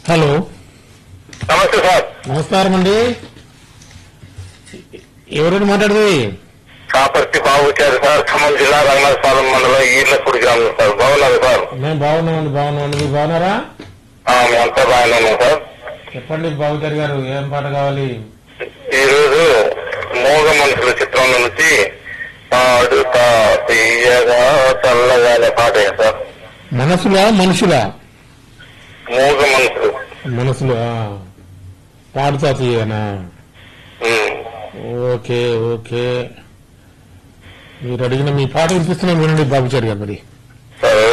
Hello నమస్తే sir నమస్కారం అండి ఎవరైనా మాట్లాడుతుంది కాపర్తి బాబుచారి సార్ ఖమ్మం జిల్లా రంగనాథపాలెం మండలం ఈర్లపూడి గ్రామం సార్ బాగున్నారు సార్ మేము బాగున్నామండి బాగున్నామండి మీరు బాగున్నారా ఆ, మేమంతా బాగానే ఉన్నాం సార్ చెప్పండి బాబుచారి గారు ఏం పాట కావాలి ఈ రోజు మూగ మనుషుల చిత్రం నుంచి పాడుతా తీయగా చల్లగా అనే పాట ఏ సార్ మనసులా మనుషులా మూగ మనుషులు మనసులు ఆ. పాడుతా తీయనా ఉమ్. ఓకే ఓకే మీరు అడిగిన మీ పాట వినిపిస్తున్నాం వినండి బాబుచారి గారు మరి సరే